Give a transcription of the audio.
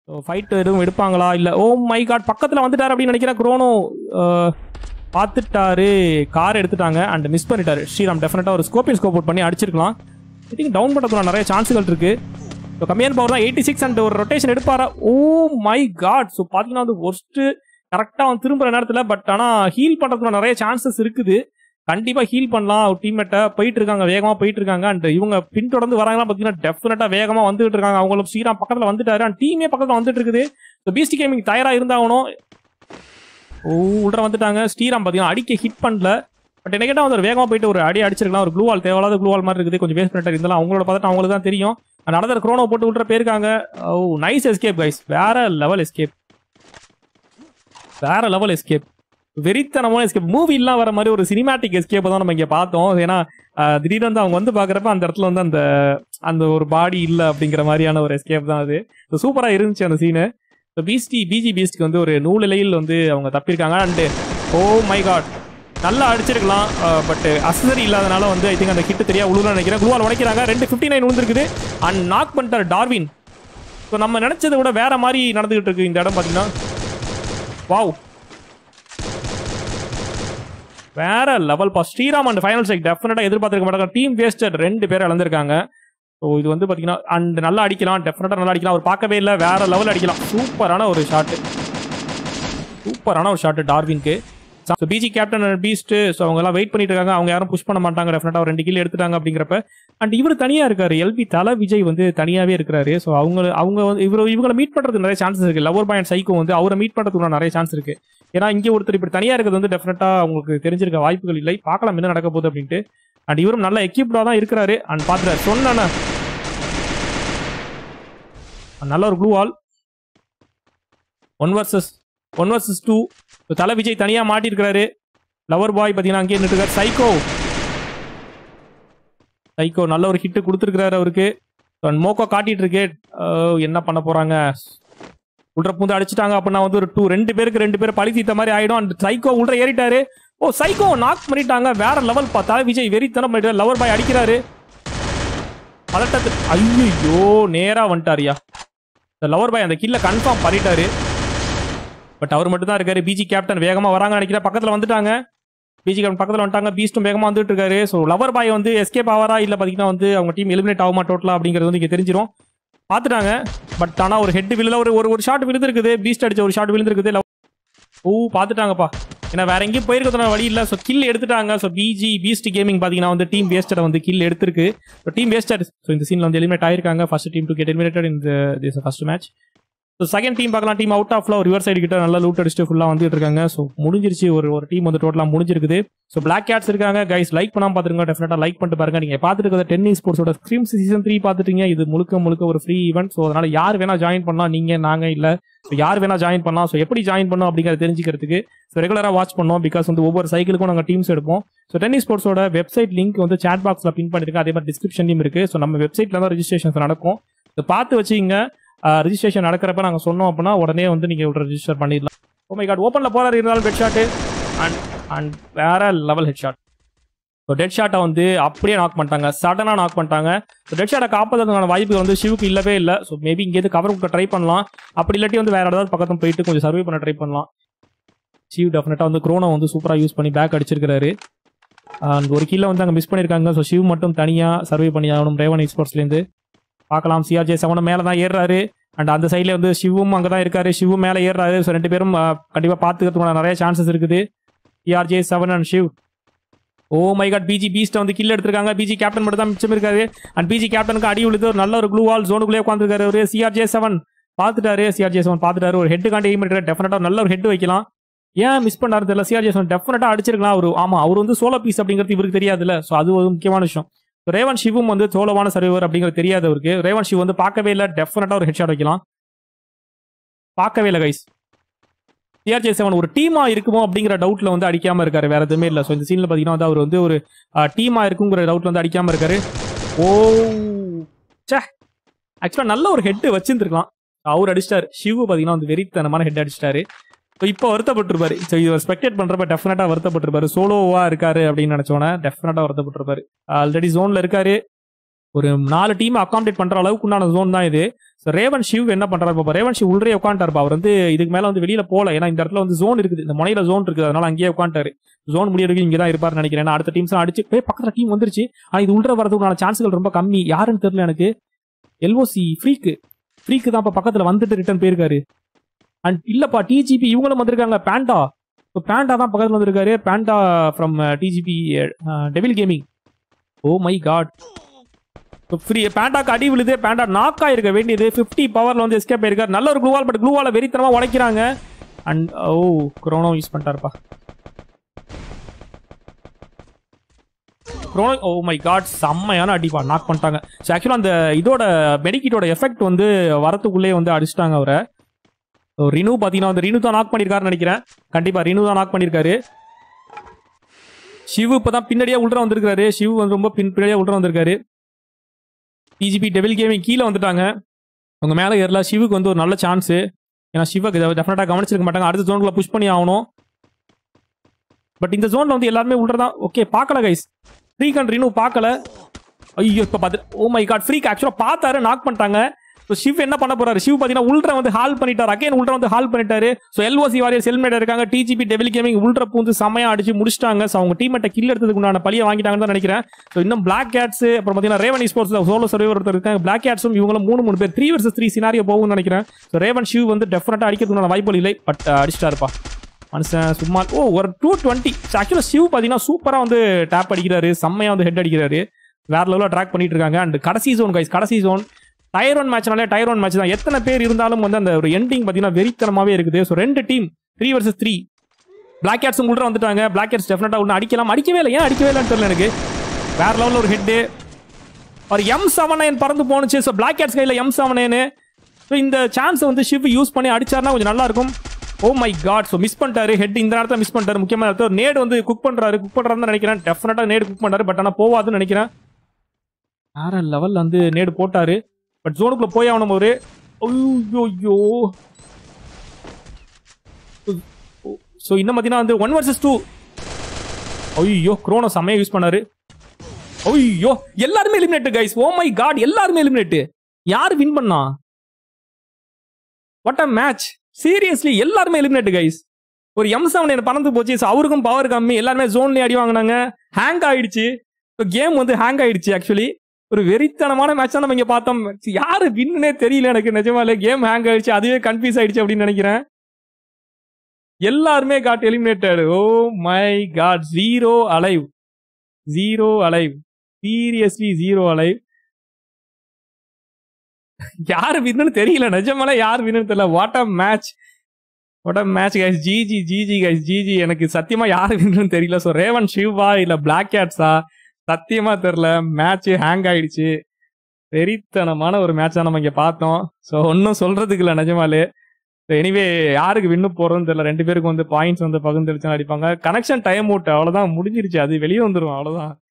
fight எதுவும் எடுப்பாங்களா இல்லை ஓ my God பக்கத்தில் வந்துட்டார் அப்படின்னு நினைக்கிறேன் குரோனோ பார்த்துட்டாரு கார் எடுத்துட்டாங்க அண்ட் மிஸ் பண்ணிட்டாரு ஸ்ரீராம் டெஃபினட்டாக ஒரு ஸ்கோப்பிங் ஸ்கோப் அவுட் பண்ணி அடிச்சிருக்கலாம் ஐ திங்க் டவுன் பண்ணுறதுக்கு நிறைய சான்ஸுகள் இருக்கு ஸோ கம்மியான பவர் தான் எயிட்டி சிக்ஸ் அண்ட் ஒரு ரொட்டேஷன் எடுப்பாரா ஓ மை காட் ஸோ பார்த்தீங்கன்னா வந்து ஒர்ஸ்ட்டு கரெக்டாக வந்து திரும்புற நேரத்தில் பட் ஆனால் ஹீல் பண்ணுறதுக்கு நிறைய சான்சஸ் இருக்குது கண்டிப்பாக ஹீல் பண்ணலாம் ஒரு டீம்மேட்டை போயிட்டு இருக்காங்க வேகமாக போயிட்டு இருக்காங்க அண்ட் இவங்க பின்தொடர்ந்து வராங்கன்னா பார்த்தீங்கன்னா டெஃபினட்டாக வேகமாக வந்துட்டு இருக்காங்க அவங்களும் ஸ்ரீராம் பக்கத்தில் வந்துட்டாரு அண்ட் டீமே பக்கத்தில் வந்துட்டு இருக்குது ஸோ பிஎஸ்டி கேமிங் தயாராக இருந்தாகணும் ஓ உள்ள வந்துட்டாங்க ஸ்ரீராம் பார்த்தீங்கன்னா அடிக்க ஹிட் பண்ணல பட் என்ன கேட்டால் வந்து ஒரு வேகமாக போயிட்டு ஒரு அடி அடிச்சிருக்கலாம் ஒரு க்ளூ வால் தேவையில்லாத க்ளூ வால் மாதிரி இருக்குது கொஞ்சம் வேஸ்ட் பண்ணிட்டு இருந்தாலும் அவங்களோட பார்த்துட்டு அவங்களுக்கு தான் தெரியும் நடந்த குரோனோ போட்டு விட்டுற போயிருக்காங்க ஓ நைஸ் எஸ்கேப் கைஸ் வேற லெவல் எஸ்கேப் வேற லெவல் எஸ்கேப் வெறித்தனமான எஸ்கேப் மூவிலாம் வர மாதிரி ஒரு சினிமேட்டிக் எஸ்கேப் தான் நம்ம இங்கே பார்த்தோம் ஏன்னா அஹ், திடீர்னு வந்து அவங்க வந்து பார்க்குறப்ப அந்த இடத்துல வந்து அந்த அந்த ஒரு பாடி இல்லை அப்படிங்கிற மாதிரியான ஒரு எஸ்கேப் தான் அது சூப்பராக இருந்துச்சு அந்த சீனு ஸோ பிஎஸ்டி பிஜி பிஎஸ்டிக்கு வந்து ஒரு நூலிலையில் வந்து அவங்க தப்பிருக்காங்க அண்டு ஓ மை காட் நல்லா அடிச்சிருக்கலாம் பட் அசசரி இல்லாதனால வந்து ஐ திங்க் அந்த கிட்ட தெரியா உழுன்னு நினைக்கிறேன் குளுவால் உடைக்கிறாங்க ரெண்டு ஃபிஃப்டி நைன் விழுந்துருக்குது அண்ட் நாக் பண்ணிட்டார் டார்வின் ஸோ நம்ம நினைச்சதை விட வேற மாதிரி நடந்துகிட்டு இருக்கு இந்த இடம் பார்த்தீங்கன்னா வாவ் வேற லெவல் பா ஸ்ரீராம் அண்ட் ஃபைனல் ஸ்ட்ரைக் டெஃபினட்டாக எதிர்பார்த்துருக்க மாட்டாங்க டீம் வேஸ்டட் ரெண்டு பேர் இழந்திருக்காங்க ஸோ இது வந்து பார்த்தீங்கன்னா அண்ட் நல்லா அடிக்கலாம் டெஃபினட்டாக நல்லா அடிக்கலாம் அவர் பார்க்கவே இல்லை வேற லெவல் அடிக்கலாம் சூப்பரான ஒரு ஷாட்டு சூப்பரான ஒரு ஷாட்டு டார்வின்க்கு so BG captain beast so அவங்க எல்லாம் வெயிட் பண்ணிட்டு இருக்காங்க அவங்க யாரும் புஷ் பண்ண மாட்டாங்க டெஃபினட்டாக ஒரு ரெண்டு கிலோ எடுத்துட்டாங்க அப்படிங்கிறப்ப அண்ட் இவர் தனியாக இருக்காரு எல்பி தல விஜய் வந்து தனியாகவே இருக்கிறாரு ஸோ அவங்க அவங்க வந்து இவர் இவங்களை மீட் பண்ணுறதுக்கு நிறைய சான்சஸ் இருக்கு லவர் பாயிண்ட் சைக்கோ வந்து அவரை மீட் பண்ணுறதுக்கு நிறைய சான்ஸ் இருக்கு ஏன்னா இங்கே ஒருத்தர் இப்படி தனியாக இருக்கிறது வந்து டெஃபினட்டாக அவங்களுக்கு தெரிஞ்சிருக்க வாய்ப்புகள் இல்லை பார்க்கலாம் என்ன நடக்க போகுது அப்படின்ட்டு அண்ட் இவரும் நல்ல எக்யூப்டாக தான் இருக்கிறாரு அண்ட் பார்த்துட்டாரு சொன்ன நல்ல ஒரு gloo all one versus one versus two தலை விஜய் தனியாக மாட்டியிருக்கிறாரு லவர் பாய் பார்த்தீங்கன்னா அங்கேயே நின்றுருக்காரு சைக்கோ சைக்கோ நல்ல ஒரு ஹிட்டு கொடுத்துருக்கிறாரு அவருக்கு And மோக்கோ காட்டிட்டு இருக்கு அஹ் என்ன பண்ண போறாங்க உள்ள பூந்து அடிச்சிட்டாங்க அப்படின்னா வந்து ஒரு டூ ரெண்டு பேருக்கு ரெண்டு பேர் பழி தீத்த மாதிரி ஆயிடும் அண்ட் சைக்கோ உள்ள ஏறிட்டாரு ஓ சைக்கோ நாக் பண்ணிட்டாங்க வேற லெவல் பா தலை விஜய் வெறித்தனம் பண்ணிட்டாரு லவர் பாய் அடிக்கிறாரு பதட்டத்து ஐயோ நேரா வந்துட்டாரியா இந்த லவர் பாய் அந்த கில்ல கன்ஃபார்ம் பண்ணிட்டாரு பட் அவர் மட்டும் தான் இருக்காரு பிஜி கேப்டன் வேகமா வராங்க நினைக்கிறேன் பக்கத்துல வந்துட்டாங்க பிஜி கேப்டன் பக்கத்துல வந்துட்டாங்க பீஸ்டும் வேகமா வந்துட்டு இருக்காரு ஸோ லவர் பாய் வந்து எஸ்கேப் ஆவாரா இல்ல பாத்தீங்கன்னா வந்து அவங்க டீம் எலிமினேட் ஆகுமா டோட்டலா அப்படிங்கிறது வந்து இங்க தெரிஞ்சிரும் பார்த்துட்டாங்க பட் ஆனா ஒரு ஹெட் விழுல ஒரு ஒரு ஒரு ஷாட் விழுந்திருக்குது பீஸ்ட் அடிச்ச ஒரு ஷாட் விழுந்திருக்குது Love- ஓ பார்த்துட்டாங்கப்பா ஏன்னா வேற எங்கேயும் போயிருக்கிறதுனால வழி இல்லை ஸோ கில் எடுத்துட்டாங்க ஸோ பிஜி பீஸ்ட் கேமிங் பார்த்தீங்கன்னா வந்து டீம் வேஸ்டரை வந்து கில் எடுத்திருக்கு ஸோ டீம் வேஸ்டர் ஸோ இந்த சீனில் வந்து எலிமினேட் ஆயிருக்காங்க first team to get eliminated இந்த this first match so second team பார்க்கலாம் டீம் அவுட் ஆஃப்ல ஒரு ரிவர் சைடு கிட்ட நல்லா லூட் அடிச்சுட்டு ஃபுல்லாக வந்துட்டு இருக்காங்க ஸோ முடிஞ்சிருச்சு ஒரு ஒரு டீம் வந்து டோட்டலாக முடிஞ்சிருக்குது ஸோ பிளாக் கேட்ஸ் இருக்காங்க கைஸ் லைக் பண்ணாம பார்த்துருங்க டெஃபினட்டாக லைக் பண்ணிட்டு பாருங்க நீங்கள் பார்த்துட்டு இருக்கிற டென்னிஸ் ஸ்போர்ட்ஸோட ஸ்க்ரீம்ஸ் சீசன் த்ரீ பார்த்துட்டீங்க இது முழுக்க முழுக்க ஒரு ஃப்ரீ ஈவெண்ட் ஸோ அதனால யார் வேணா ஜாயின் பண்ணலாம் நீங்கள் நாங்கள் இல்லை ஸோ யார் வேணா ஜாயின் பண்ணலாம் ஸோ எப்படி ஜாயின் பண்ணணும் அப்படிங்கிறத தெரிஞ்சுக்கிறதுக்கு ஸோ ரெகுலராக வாட்ச் பண்ணோம் பிகாஸ் வந்து ஒவ்வொரு சைக்கிளுக்கும் நாங்கள் டீம்ஸ் எடுப்போம் ஸோ டென்னிஸ் ஸ்போர்ட்ஸோட வெப்சைட் லிங்க் வந்து சாட் பாக்ஸில் பின் பண்ணிருக்கேன் அதே மாதிரி டிஸ்கிரிப்ஷன்லையும் இருக்குது ஸோ நம்ம வெப்சைட்டில் தான் ரெஜிஸ்ட்ரேஷன்ஸ் நடக்கும் ஸோ பார்த்து வச்சுங்க ரிஜிஸ்ட்ரேஷன் நடக்கிறப்ப நாங்கள் சொன்னோம் அப்படின்னா உடனே வந்து நீங்கள் ரெஜிஸ்டர் பண்ணிடலாம் ஓ மை காட் ஓப்பனில் போகிறாரு இருந்தாலும் ஹெட் ஷாட்டு அண்ட் அண்ட் வேற level head shot so dead ஷாட்டை வந்து அப்படியே நாக் பண்ணிட்டாங்க சடனாக நாக் பண்ணிட்டாங்க ஸோ டெட் ஷாட்டை காப்பதற்கான வாய்ப்பு வந்து ஷிவுக்கு இல்லவே இல்லை ஸோ மேபி இங்கேருந்து கவர் கொடுக்க ட்ரை பண்ணலாம் அப்படி இல்லாட்டி வந்து வேற ஏதாவது பக்கத்துல போயிட்டு கொஞ்சம் சர்வே பண்ண ட்ரை பண்ணலாம் ஷிவ் டெஃபினட்டாக வந்து க்ரோனை வந்து சூப்பராக யூஸ் பண்ணி பேக் அடிச்சிருக்காரு அண்ட் ஒரு கீழே வந்து அங்கே மிஸ் பண்ணியிருக்காங்க ஸோ ஷிவ் மட்டும் தனியாக சர்வே பண்ணி ஆகணும் ரேவன் எக்ஸ்போர்ட்ஸ்லேருந்து பார்க்கலாம் சிஆர்ஜே செவனும் மேலே தான் ஏறுறாரு அண்ட் அந்த சைடில் வந்து சிவும் அங்கே தான் இருக்காரு சிவும் மேலே ஏறுறாரு ஸோ ரெண்டு பேரும் கண்டிப்பாக பார்த்துக்கிறதுக்கான நிறைய சான்சஸ் இருக்குது CRJ seven and Shiv oh my God BG பீஸ்ட்டை வந்து கில் எடுத்திருக்காங்க பிஜி கேப்டன் மட்டும் தான் மிச்சம் இருக்காரு அண்ட் பிஜி கேப்டனுக்கு அடி விழுது ஒரு நல்ல ஒரு க்ளூ வால் ஜோனுக்குள்ளே உட்காந்துருக்காரு ஒரு சிஆர்ஜே செவன் பார்த்துட்டாரு சிஆர்ஜே செவன் பார்த்துட்டாரு ஒரு ஹெட்டு காண்டி எய்ம் எடுக்கிற டெஃபினட்டாக நல்ல ஒரு ஹெட் வைக்கலாம் ஏன் மிஸ் பண்ணாரு தெரியல சிஆர்ஜே செவன் டெஃபினட்டாக அடிச்சிருக்கலாம் அவர் ஆமா அவர் வந்து சோலோ பீஸ் அப்படிங்கிறது இவருக்கு தெரியாதுல்ல ஸோ அது ஒரு முக்கியமான விஷயம் So, ரேவன் சிவும் வந்து சோலோவான சர்வர் அப்படிங்கிறது தெரியாது அவருக்கு ரேவன் சிவ் வந்து பார்க்கவே இல்லை டெஃபினட்டாக ஒரு ஹெட்ஷாட் வைக்கலாம் பார்க்கவே இல்லை கைஸ் சிஆர்ஜே செவன் ஒரு டீமா இருக்குமோ அப்படிங்கிற டவுட்ல வந்து அடிக்காம இருக்காரு வேற எதுவுமே இல்லை ஸோ இந்த சீன்ல பாத்தீங்கன்னா வந்து அவர் வந்து ஒரு டீமா இருக்குங்கிற டவுட்ல வந்து அடிக்காம இருக்காரு ஓ சே ஆக்சுவலா நல்ல ஒரு ஹெட் வச்சிருந்துருக்கலாம் அவர் அடிச்சிட்டாரு ஷிவ் பாத்தீங்கன்னா வந்து வெறித்தனமான ஹெட் அடிச்சிட்டாரு ஸோ இப்போ வருத்தப்பட்டிருப்பாரு ஸோ இவர் ஸ்பெக்டேட் பண்றப்ப டெஃபினட்டா வருத்தப்பட்டிருப்பாரு சோலோவா இருக்காரு அப்படின்னு நினைச்சோன்னே டெஃபினட்டா வருத்தப்பட்டிருப்பாரு ஆல்ரெடி ஜோன்ல இருக்காரு ஒரு நாலு டீம் அகாமடேட் பண்ற அளவுக்கு உண்டான ஜோன் தான் இது ஸோ ரேவன் ஷிவ் என்ன பண்றாரு இப்போ ரேவன் ஷிவ் உள்ளே உட்காந்துட்டாருப்பா அவர் வந்து இதுக்கு மேல வந்து வெளியில போல ஏன்னா இந்த இடத்துல வந்து ஜோன் இருக்குது இந்த முனையில ஜோன் இருக்குது அதனால அங்கேயே உட்காந்துட்டாரு ஜோன் முடியறதுக்கு இங்கே தான் இருப்பாருன்னு நினைக்கிறேன் ஏன்னா அடுத்த டீம்ஸ் அடிச்சு போய் பக்கத்துல டீம் வந்துருச்சு ஆனா இது உள்ள வரதுக்கான சான்ஸ்கள் ரொம்ப கம்மி யாருன்னு தெரியல எனக்கு எல்ஓசி ஃப்ரீக்கு ஃப்ரீக்கு தான் இப்போ பக்கத்துல வந்துட்டு ரிட்டர்ன் போயிருக்காரு அண்ட் இல்லப்பா டிஜிபி இவங்களும் வந்திருக்காங்க பேண்டா இப்போ பேண்டா தான் பக்கத்துல வந்திருக்காரு Panda from DGP devil gaming oh my God free பேண்டாக்கு அடி விழுது பேண்டா நாக் ஆயிருக்க வேண்டியது 50 பவர்ல வந்து எஸ்கேப் ஆயிருக்காரு நல்ல ஒரு க்ளூவால் பட் க்ளூவால வெறித்தனமா உடைக்கிறாங்க அண்ட் ஓ குரோனோ யூஸ் பண்ணிட்டாருப்பா குரோனோ ஓ மை காட் செம்மையான அடிப்பா நாக் பண்ணிட்டாங்க ஸோ ஆக்சுவலாக அந்த இதோட மெடிக்கிட்டோட எஃபெக்ட் வந்து வரத்துக்குள்ளே வந்து அடிச்சிட்டாங்க அவரை ஸோ ரினு பார்த்தீங்கன்னா வந்து ரினு தான் நாக் பண்ணியிருக்காருன்னு நினைக்கிறேன் கண்டிப்பாக ரினு தான் நாக் பண்ணியிருக்காரு சிவ் இப்போ தான் பின்னாடியே உள்ள வந்திருக்காரு சிவ் வந்து ரொம்ப பின் பின்னாடியே உள்ள வந்திருக்காரு டிஜிபி டெவில் கேமிங் கீழே வந்துட்டாங்க அவங்க மேலே ஏறல சிவுக்கு வந்து ஒரு நல்ல சான்ஸு ஏன்னா சிவக்கு டெஃபினட்டாக கவனிச்சிருக்க மாட்டாங்க அடுத்த ஜோனுக்குள்ள புஷ் பண்ணி ஆகணும் பட் இந்த ஜோனில் வந்து எல்லாருமே உள்ளதான் ஓகே பார்க்கல கைஸ் ஃப்ரீக் அண்ட் ரினு பார்க்கல ஐயோ இப்போ பார்த்து ஓ மை காட் ஃப்ரீக் ஆக்சுவலாக பார்த்தாரு நாக் பண்ணிட்டாங்க ஸோ சிவ் என்ன பண்ண போறாரு சிவ் பார்த்தீங்கன்னா உள்ற வந்து ஹால் பண்ணிட்டாரு அகைன் உள்ற வந்து ஹால் பண்ணிட்டாரு ஸோ எல்ஓசி வாரியர் செல்மேட் இருக்காங்க டிஜிபி டெவில் கேமிங் உள்ற பூந்து செம்மையா அடிச்சு முடிச்சிட்டாங்க ஸோ அவங்க டீமெட்டை கில் எடுத்ததுக்கு உண்டான பழியை வாங்கிட்டாங்கன்னு தான் நினைக்கிறேன் ஸோ இன்னும் பிளாக் கேட்ஸ் அப்புறம் பார்த்தீங்கன்னா ரேவன் ஸ்போர்ட்ஸ் சோலோ சர்வைவர் ஒருத்தர் இருக்காங்க பிளாக் கேட்ஸும் இவங்களும் மூணு மூணு பேர் த்ரீ வர்சஸ் த்ரீ சினாரியோ போகும்னு நினைக்கிறேன் ஸோ ரேவன் ஷிவ் வந்து டெஃபினட்டாக அடிக்கிறதுக்கான வாய்ப்புகள் இல்லை பட் அடிச்சிட்டாருப்பா மனுஷன் சும்மா ஓ ஒரு டூ டுவெண்ட்டி ஆக்சுவலாக சிவ் பார்த்தீங்கன்னா சூப்பராக வந்து டேப் அடிக்கிறாரு செம்மையாக வந்து ஹெட் அடிக்கிறாரு வேற லெவலில் ட்ராக் பண்ணிட்டு இருக்காங்க அண்ட் கடைசி ஜோன் கைஸ் கடைசி ஜோன் டயர் ஒன் மேட்ச்னாலே டயர் ஒன் மேட்ச் தான் எத்தனை பேர் இருந்தாலும் வந்து அந்த ஒரு எண்டிங் பார்த்தீங்கன்னா வெறித்தனமாவே இருக்குது ஸோ ரெண்டு team three versus three Black கேட்ஸும் உள்ள வந்துட்டாங்க பிளாக் கேட்ஸ் டெஃபினட்டாக ஒன்று அடிக்கலாம் அடிக்கவே இல்லை ஏன் அடிக்கவே இல்லைன்னு தெரியல எனக்கு வேற லெவலில் ஒரு ஹெட்டு ஒரு எம் செவன் நைன் பறந்து போனுச்சு ஸோ பிளாக் கேட்ஸ் கையில் எம் செவன் நைனு ஸோ இந்த சான்ஸை வந்து ஷிவ் யூஸ் பண்ணி அடிச்சாருன்னா கொஞ்சம் நல்லா இருக்கும் oh my God so miss பண்ணிட்டாரு ஹெட் இந்த நேரத்தில் மிஸ் பண்ணிட்டாரு முக்கியமான இடத்துல ஒரு நேடு வந்து குக் பண்ணுறாரு குக் பண்ணுறாருன்னு நினைக்கிறேன் டெஃபினட்டாக நேடு குக் பண்ணுறாரு பட் ஆனால் போவாதுன்னு நினைக்கிறேன் வேற லெவலில் வந்து நேடு போட்டாரு பட் ஜோனுக்குள்ள போய் ஆகணும் ஒரு ஐயோ ஸோ இன்னும் பார்த்தீங்கன்னா வந்து ஒன் வர்சஸ் டூ ஐயோ குரோனோ செம்மையா யூஸ் பண்ணாரு ஐயோ எல்லாருமே eliminate guys oh my God எல்லாருமே எலிமினேட் யார் வின் பண்ணா வாட் அ மேட்ச் சீரியஸ்லி எல்லாருமே எலிமினேட் கைஸ் ஒரு எம் செவன் என்ன பறந்து போச்சு so அவருக்கும் பவர் கம்மி எல்லாருமே ஜோன்லயே அடி வாங்கினாங்க ஹேங் ஆயிடுச்சு கேம் வந்து ஹேங் ஆயிடுச்சு ஆக்சுவலி ஒரு வெறித்தனமான மேட்ச் தான் நம்ம இங்க பார்த்தோம் யாரு வின்னே தெரியல எனக்கு நிஜமாலே கேம் ஹேங் ஆயிடுச்சு அதுவே கன்ஃபியூஸ் ஆயிடுச்சு அப்படின்னு நினைக்கிறேன் எல்லாருமே got eliminated oh my God zero alive zero alive seriously zero alive யார் வின்னு தெரியல நிஜமாலே யார் வின்னு தெரியல what a match what a match guys GG GG guys GG எனக்கு சத்தியமா யார் வின்னு தெரியல ஸோ ரேவன் ஷிவா இல்ல பிளாக் கேட்ஸா சத்தியமா தெரியல மேட்ச் ஹேங் ஆயிடுச்சு வெறித்தனமான ஒரு மேட்ச் தான் நம்ம இங்க பார்த்தோம் ஸோ ஒன்றும் சொல்றதுக்கு இல்லை நிஜமாலே எனிவே யாருக்கு வின்னு போறதுன்னு தெரியல ரெண்டு பேருக்கு வந்து பாயிண்ட்ஸ் வந்து பகிர்ந்துடுச்சுன்னு அடிப்பாங்க கனெக்ஷன் டைம் அவுட் அவ்வளவுதான் முடிஞ்சிருச்சு அது வெளியே வந்துரும் அவ்வளவுதான்